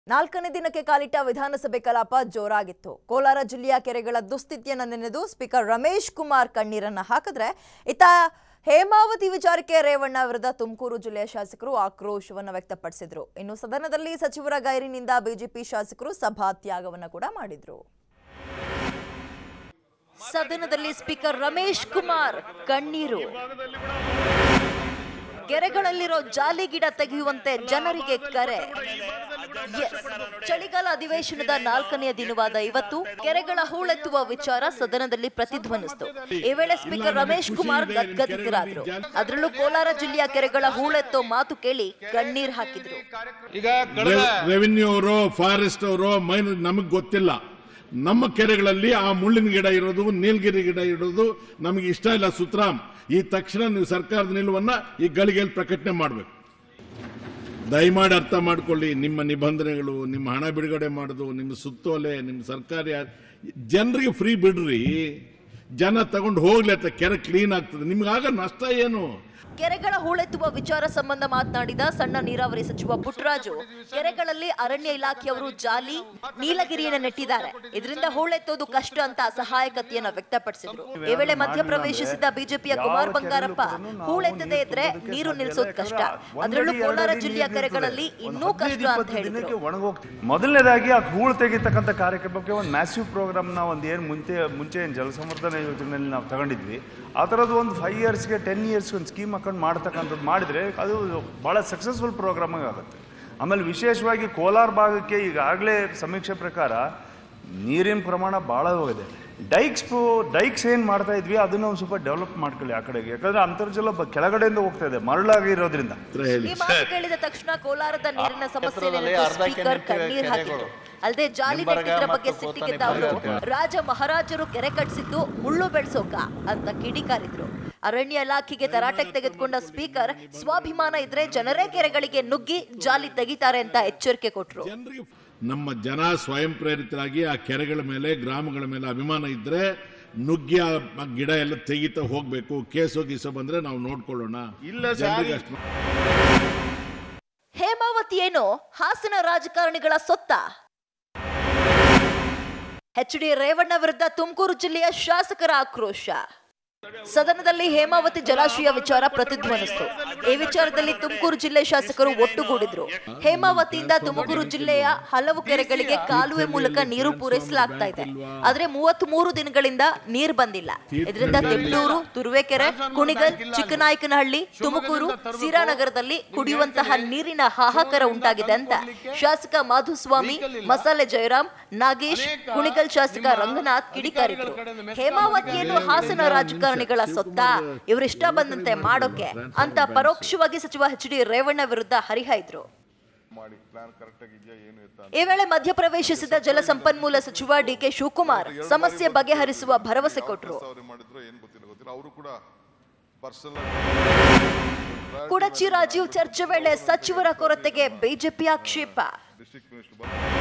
ನಾಲ್ಕನೇ ದಿನಕ್ಕೆ ಕಾಲಿಟ್ಟ ವಿಧಾನಸಭೆ ಕಲಾಪ ಜೋರಾಗಿತ್ತು ಕೋಲಾರ ಜಿಲ್ಲೆಯ ಕೆರೆಗಳ ದುಸ್ಥಿತಿಯನ್ನು ನೆನೆದು ಸ್ಪೀಕರ್ ರಮೇಶ್ ಕುಮಾರ್ ಕಣ್ಣೀರನ್ನ ಹಾಕಿದ್ರೆ ಇತ್ತ ಹೇಮಾವತಿ ವಿಚಾರಕ್ಕೆ ರೇವಣ್ಣ ವಿರುದ್ಧ ತುಮಕೂರು ಜಿಲ್ಲೆಯ ಶಾಸಕರು ಆಕ್ರೋಶವನ್ನು ವ್ಯಕ್ತಪಡಿಸಿದ್ರು ಇನ್ನು ಸದನದಲ್ಲಿ ಸಚಿವರ ಗೈರಿನಿಂದ ಬಿಜೆಪಿ ಶಾಸಕರು ಸಭಾತ್ಯಾಗವನ್ನು ಕೂಡ ಮಾಡಿದ್ರು ಸದನದಲ್ಲಿ ಸ್ಪೀಕರ್ ರಮೇಶ್ ಕುಮಾರ್ ಕಣ್ಣೀರು ಕೆರೆಗಳಲ್ಲಿರೋ ಜಾಲಿ ಗಿಡ ತೆಗೆಯುವಂತೆ ಜನರಿಗೆ ಕರೆ Yes. ಚಳಿಗಾಲ ಅಧಿವೇಶನದ ನಾಲ್ಕನೆಯ ದಿನವಾದ ಇವತ್ತು ಕೆರೆಗಳ ಹೂಳೆತ್ತುವ ವಿಚಾರ ಸದನದಲ್ಲಿ ಪ್ರತಿಧ್ವನಿಸಿತು ಈ ವೇಳೆ ಸ್ಪೀಕರ್ ರಮೇಶ್ ಕುಮಾರ್ ಗದ್ಗದಿತರಾದ್ರು ಅದರಲ್ಲೂ ಕೋಲಾರ ಜಿಲ್ಲೆಯ ಕೆರೆಗಳ ಹೂಳೆತ್ತೋ ಮಾತು ಕೇಳಿ ಕಣ್ಣೀರ್ ಹಾಕಿದ್ರು ಈಗ ಕಳೆದ ರೆವಿನ್ಯೂ ಅವರು ಫಾರೆಸ್ಟ್ ಅವರು ಮೈನ್ ನಮಗ್ ಗೊತ್ತಿಲ್ಲ ನಮ್ಮ ಕೆರೆಗಳಲ್ಲಿ ಆ ಮುಳ್ಳಿನ ಗಿಡ ಇರೋದು ನೀಲಗಿರಿ ಗಿಡ ಇರೋದು ನಮಗೆ ಇಷ್ಟ ಇಲ್ಲ ಸುತ್ರಾಮ್ ಈ ತಕ್ಷಣ ನೀವು ಸರ್ಕಾರದ ನಿಲುವನ್ನ ಈ ಗಳಿಗೆಯಲ್ಲಿ ಪ್ರಕಟಣೆ ಮಾಡಬೇಕು ದಯಮಾಡಿ ಅರ್ಥ ಮಾಡ್ಕೊಳ್ಳಿ ನಿಮ್ಮ ನಿಬಂಧನೆಗಳು ನಿಮ್ಮ ಹಣ ಬಿಡುಗಡೆ ಮಾಡೋದು ನಿಮ್ಮ ಸುತ್ತೋಲೆ ನಿಮ್ಮ ಸರ್ಕಾರಿ ಆ- ಜನರಿಗೆ ಫ್ರೀ ಬಿಡ್ರಿ ಜನ ತಗೊಂಡು ಹೋಗ್ಲಿ ಅಂತ ಕೆರೆ ಕ್ಲೀನ್ ಆಗ್ತದೆ ನಿಮ್ಗಾಗ ನಷ್ಟ ಏನು ಕೆರೆಗಳ ಹೂಳೆತ್ತುವ ವಿಚಾರ ಸಂಬಂಧ ಮಾತನಾಡಿದ ಸಣ್ಣ ನೀರಾವರಿ ಸಚಿವ ಪುಟ್ಟರಾಜು ಕೆರೆಗಳಲ್ಲಿ ಅರಣ್ಯ ಇಲಾಖೆಯವರು ಜಾಲಿ ನೀಲಗಿರಿಯನ್ನು ನೆಟ್ಟಿದ್ದಾರೆ ಇದರಿಂದ ಹೂಳೆತ್ತೋದು ಕಷ್ಟ ಅಂತ ಅಸಹಾಯಕತೆಯನ್ನ ವ್ಯಕ್ತಪಡಿಸಿದ್ರು ಈ ವೇಳೆ ಮಧ್ಯಪ್ರವೇಶಿಸಿದ ಬಿಜೆಪಿಯ ಕುಮಾರ್ ಬಂಗಾರಪ್ಪ ಹೂಳೆತ್ತದೇ ಇದ್ರೆ ನೀರು ನಿಲ್ಲಿಸೋದು ಕಷ್ಟ ಅದರಲ್ಲೂ ಕೋಲಾರ ಜಿಲ್ಲೆಯ ಕೆರೆಗಳಲ್ಲಿ ಇನ್ನೂ ಕಷ್ಟ ಅಂತ ಹೇಳಿದ್ರು ಒಣಗೋಗ್ತೀವಿ ಮೊದಲನೇದಾಗಿ ಆ ಹೂಳು ತೆಗಿತಕ್ಕಂಥ ಕಾರ್ಯಕ್ರಮಕ್ಕೆ ಒಂದು ಮ್ಯಾಸಿವ್ ಪ್ರೋಗ್ರಾಮ್ನ ಒಂದು ಏನು ಮುಂಚೆ ಮುಂಚೆ ಏನು ಜಲಸಂವರ್ಧನೆ ಯೋಜನೆಯಲ್ಲಿ ನಾವು ತಗೊಂಡಿದ್ವಿ ಆ ಥರದ್ದು ಒಂದು ಫೈವ್ ಇಯರ್ಸ್ಗೆ ಟೆನ್ ಇಯರ್ಸ್ಗೆ ಒಂದು ಸ್ಕೀಮ್ ಹಾಕೊಂಡು ಮಾಡ್ತಕ್ಕಂಥದ್ದು ಮಾಡಿದರೆ ಅದು ಭಾಳ ಸಕ್ಸಸ್ಫುಲ್ ಪ್ರೋಗ್ರಾಮ್ ಆಗುತ್ತೆ ಆಮೇಲೆ ವಿಶೇಷವಾಗಿ ಕೋಲಾರ ಭಾಗಕ್ಕೆ ಈಗಾಗಲೇ ಸಮೀಕ್ಷೆ ಪ್ರಕಾರ ನೀರಿನ ಪ್ರಮಾಣ ಭಾಳ ಹೋಗಿದೆ ಡೈಕ್ಸ್ ಡೈಕ್ಸ್ ಏನು ಮಾಡ್ತಾ ಇದ್ವಿ ಅದನ್ನ ಒಂದು ಸ್ವಲ್ಪ ಡೆವಲಪ್ ಮಾಡ್ಕೊಳ್ಳಿ ಆ ಕಡೆಗೆ ಯಾಕಂದ್ರೆ ಅಂತರ್ಜಲ ಬ- ಕೆಳಗಡೆಯಿಂದ ಹೋಗ್ತಾ ಇದೆ ಮರಳಾಗಿರೋದ್ರಿಂದ ಹತ್ರ ಹೇಳಿ ಈ ಮಾತು ಕೇಳಿದ ತಕ್ಷಣ ಕೋಲಾರದ ನೀರಿನ ಸಮಸ್ಯೆ ಕ್ಷೇತ್ರದಲ್ಲಿ ನೆನೆದು ಅರ್ಧ ಸ್ಪೀಕರ್ ಕೆರೆ ಕಣ್ಣೀರ್ ಹಾಕಿದ್ರು ಅಲ್ಲದೆ ಜಾಲಿ ನಿಂಬರ್ಗ ನೆಟ್ಟಿದ್ರ ಬಗ್ಗೆ ಮತ್ತು ಸಿಟ್ಟಿಗೆದ್ದ ಗೋತಾನಿ ಅವರು ಭಾಗ ರಾಜ ಮಹಾರಾಜರು ಕೆರೆ ಕಟ್ಸಿದ್ದು ಮುಳ್ಳು ಬೆಳೆಸೋಕ ಅಂತ ಕಿಡಿಕಾರಿದ್ರು ಅರಣ್ಯ ಇಲಾಖೆಗೆ ತರಾಟೆಗೆ ತೆಗೆದುಕೊಂಡ ಸ್ಪೀಕರ್ ಸ್ವಾಭಿಮಾನ ಇದ್ರೆ ಜನರೇ ಕೆರೆಗಳಿಗೆ ನುಗ್ಗಿ ಜಾಲಿ ತೆಗಿತಾರೆ ಅಂತ ಎಚ್ಚರಿಕೆ ಕೊಟ್ರು ಜನರಿಗೆ ನಮ್ಮ ಜನ ಸ್ವಯಂ ಪ್ರೇರಿತರಾಗಿ ಆ ಕೆರೆಗಳ ಮೇಲೆ ಗ್ರಾಮಗಳ ಮೇಲೆ ಅಭಿಮಾನ ಇದ್ರೆ ನುಗ್ಗಿ ಆ ಆ ಗಿಡ ಎಲ್ಲ ತೆಗಿತಾ ಹೋಗ್ಬೇಕು ಕೇಸೋ ಗೀಸೋ ಬಂದ್ರೆ ನಾವು ನೋಡ್ಕೊಳ್ಳೋಣ ಇಲ್ಲ ಸರ್. ಜನರಿಗೆ ಅಷ್ಟು ಹೇಮಾವತಿ ಏನು ಹಾಸನ ರಾಜಕಾರಣಿಗಳ ಸೊತ್ತ ಎಚ್ ಡಿ ರೇವಣ್ಣ ವಿರುದ್ಧ ತುಮಕೂರು ಜಿಲ್ಲೆಯ ಶಾಸಕರ ಆಕ್ರೋಶ ಸದನದಲ್ಲಿ ಹೇಮಾವತಿ ಜಲಾಶಯ ವಿಚಾರ ಪ್ರತಿಧ್ವನಿಸಿತು ಈ ವಿಚಾರದಲ್ಲಿ ತುಮಕೂರು ಜಿಲ್ಲೆ ಶಾಸಕರು ಒಟ್ಟುಗೂಡಿದ್ರು ಹೇಮಾವತಿಯಿಂದ ತುಮಕೂರು ಜಿಲ್ಲೆಯ ಹಲವು ಕೆರೆಗಳಿಗೆ ಕಾಲುವೆ ಮೂಲಕ ನೀರು ಪೂರೈಸಲಾಗ್ತಾ ಇದೆ ಆದ್ರೆ ಮೂವತ್ತ್ ಮೂರು ದಿನಗಳಿಂದ ನೀರು ಬಂದಿಲ್ಲ ಇದರಿಂದ ತೆಂಬಳೂರು ತುರುವೇಕೆರೆ ಕುಣಿಗಲ್ ಚಿಕ್ಕನಾಯಕನಹಳ್ಳಿ ತುಮಕೂರು ಸಿರಾನಗರದಲ್ಲಿ ಕುಡಿಯುವಂತಹ ನೀರಿನ ಹಾಹಾಕಾರ ಉಂಟಾಗಿದೆ ಅಂತ ಶಾಸಕ ಮಾಧುಸ್ವಾಮಿ ಮಸಾಲೆ ಜಯರಾಮ್ ನಾಗೇಶ್ ಕುಣಿಗಲ್ ಶಾಸಕ ರಂಗನಾಥ್ ಕಿಡಿಕಾರಿದ್ರು ಹೇಮಾವತಿಯನ್ನು ಹಾಸನ ರಾಜಕಾರಣಿಗಳ ಸೊತ್ತ ಇವರಿಷ್ಟ ಬಂದಂತೆ ಮಾಡೋಕೆ ಅಂತ ಪರೋಕ್ಷವಾಗಿ ಸಚಿವ ಎಚ್ ಡಿ ರೇವಣ್ಣ ವಿರುದ್ಧ ಹರಿಹಾಯ್ದ್ರು ಈ ವೇಳೆ ಮಧ್ಯಪ್ರವೇಶಿಸಿದ ಜಲಸಂಪನ್ಮೂಲ ಸಚಿವ ಡಿಕೆ ಶಿವಕುಮಾರ್ ಸಮಸ್ಯೆ ಬಗೆಹರಿಸುವ ಭರವಸೆ ಕೊಟ್ಟರು ಅವ್ರು ಮಾಡಿದ್ರು ಏನ್ ಗೊತ್ತಿಲ್ಲ ಗೊತ್ತಿಲ್ಲ ಅವರು ಕೂಡ ಪರ್ಸನಲ್ ಕುಡಚಿ ರಾಜೀವ್ ಚರ್ಚೆ ವೇಳೆ ಸಚಿವರ ಕೊರತೆಗೆ ಬಿಜೆಪಿ ಆಕ್ಷೇಪ ಡಿಸ್ಟ್ರಿಕ್ಟ್ ಮಿನಿಸ್ಟರ್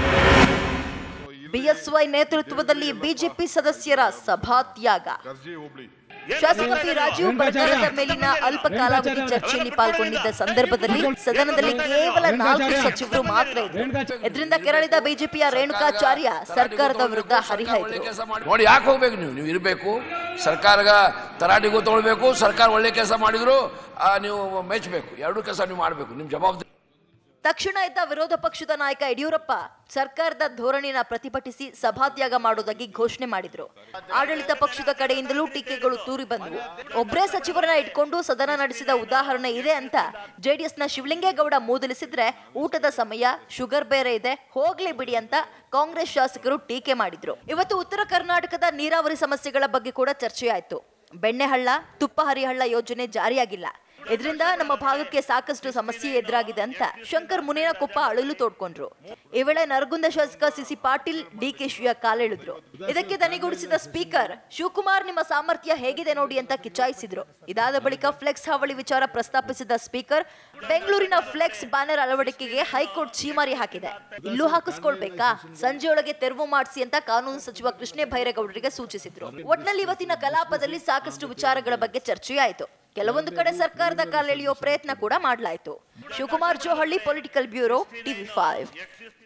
ಬಿಎಸ್ವೈ ನೇತೃತ್ವದಲ್ಲಿ ಬಿಜೆಪಿ ಸದಸ್ಯರ ಸಭಾತ್ಯಾಗ ಕರ್ಜಿ ಹೋಬಳಿ ಶಾಸಕ ಪಿ ರಾಜೀವ್ ಬರಗಾಲದ ಮೇಲಿನ ಅಲ್ಪ ಕಾಲಾವಧಿ ಚರ್ಚೆಯಲ್ಲಿ ಪಾಲ್ಗೊಂಡಿದ್ದ ಸಂದರ್ಭದಲ್ಲಿ ಸದನದಲ್ಲಿ ಕೇವಲ ನಾಲ್ಕು ಸಚಿವರು ಮಾತ್ರ ಇದ್ರು ಇದರಿಂದ ಕೆರಳಿದ ಬಿಜೆಪಿಯ ರೇಣುಕಾಚಾರ್ಯ ಸರ್ಕಾರದ ವಿರುದ್ಧ ಹರಿಹಾಯ್ದರು ನೋಡಿ ಯಾಕೆ ಹೋಗ್ಬೇಕು ನೀವು ನೀವು ಇರಬೇಕು ಸರ್ಕಾರಗ ತರಾಟಿಗೂ ತಗೊಳ್ಬೇಕು ಸರ್ಕಾರ ಒಳ್ಳೆ ಕೆಲಸ ಮಾಡಿದ್ರು ಆ, ನೀವು ಮೆಚ್ಚಬೇಕು ಎರಡೂ ಕೆಲಸ ನೀವು ಮಾಡಬೇಕು ನಿಮ್ಮ ಜವಾಬ್ದಾರಿ ತಕ್ಷಣ ಎದ್ದ ವಿರೋಧ ಪಕ್ಷದ ನಾಯಕ ಯಡಿಯೂರಪ್ಪ ಸರ್ಕಾರದ ಧೋರಣೆನ ಪ್ರತಿಭಟಿಸಿ ಸಭಾತ್ಯಾಗ ಮಾಡುವುದಾಗಿ ಘೋಷಣೆ ಮಾಡಿದ್ರು ಆಡಳಿತ ಪಕ್ಷದ ಕಡೆಯಿಂದಲೂ ಟೀಕೆಗಳು ತೂರಿ ಬಂದವು ಒಬ್ಬರೇ ಸಚಿವರನ್ನ ಇಟ್ಕೊಂಡು ಸದನ ನಡೆಸಿದ ಉದಾಹರಣೆ ಇದೆ ಅಂತ ಜೆಡಿಎಸ್ನ ಶಿವಲಿಂಗೇಗೌಡ ಮೂದಲಿಸಿದ್ರೆ ಊಟದ ಸಮಯ ಶುಗರ್ ಬೇರೆ ಇದೆ ಹೋಗ್ಲಿ ಬಿಡಿ ಅಂತ ಕಾಂಗ್ರೆಸ್ ಶಾಸಕರು ಟೀಕೆ ಮಾಡಿದ್ರು ಇವತ್ತು ಉತ್ತರ ಕರ್ನಾಟಕದ ನೀರಾವರಿ ಸಮಸ್ಯೆಗಳ ಬಗ್ಗೆ ಕೂಡ ಚರ್ಚೆಯಾಯಿತು ಬೆಣ್ಣೆಹಳ್ಳ ತುಪ್ಪ ಹರಿಹಳ್ಳ ಯೋಜನೆ ಜಾರಿಯಾಗಿಲ್ಲ ಇದರಿಂದ ನಮ್ಮ ಭಾಗಕ್ಕೆ ಸಾಕಷ್ಟು ಸಮಸ್ಯೆ ಎದುರಾಗಿದೆ ಅಂತ ಶಂಕರ್ ಮುನೇನಕೊಪ್ಪ ಅಳಲು ತೋಡ್ಕೊಂಡ್ರು ಈ ವೇಳೆ ನರಗುಂದ ಶಾಸಕ ಸಿಸಿ ಪಾಟೀಲ್ ಡಿಕೆ ಶಿವ ಕಾಲೆಳೆದ್ರು ಇದಕ್ಕೆ ದನಿಗೂಡಿಸಿದ ಸ್ಪೀಕರ್ ಶಿವಕುಮಾರ್ ನಿಮ್ಮ ಸಾಮರ್ಥ್ಯ ಹೇಗಿದೆ ನೋಡಿ ಅಂತ ಕಿಚಾಯಿಸಿದ್ರು ಇದಾದ ಬಳಿಕ ಫ್ಲೆಕ್ಸ್ ಹಾವಳಿ ವಿಚಾರ ಪ್ರಸ್ತಾಪಿಸಿದ ಸ್ಪೀಕರ್ ಬೆಂಗಳೂರಿನ ಫ್ಲೆಕ್ಸ್ ಬ್ಯಾನರ್ ಅಳವಡಿಕೆಗೆ ಹೈಕೋರ್ಟ್ ಛೀಮಾರಿ ಹಾಕಿದೆ ಇಲ್ಲೂ ಹಾಕಿಸ್ಕೊಳ್ಬೇಕಾ ಸಂಜೆಯೊಳಗೆ ತೆರವು ಮಾಡಿಸಿ ಅಂತ ಕಾನೂನು ಸಚಿವ ಕೃಷ್ಣ ಬೈರೇಗೌಡರಿಗೆ ಸೂಚಿಸಿದ್ರು ಒಟ್ನಲ್ಲಿ ಇವತ್ತಿನ ಕಲಾಪದಲ್ಲಿ ಸಾಕಷ್ಟು ವಿಚಾರಗಳ ಬಗ್ಗೆ ಚರ್ಚೆಯಾಯಿತು ಕೆಲವೊಂದು ಕಡೆ ಸರ್ಕಾರದ ಕಾಲೆಳೆಯೋ ಪ್ರಯತ್ನ ಕೂಡ ಮಾಡಲಾಯಿತು Shivakumar Johalli political bureau TV five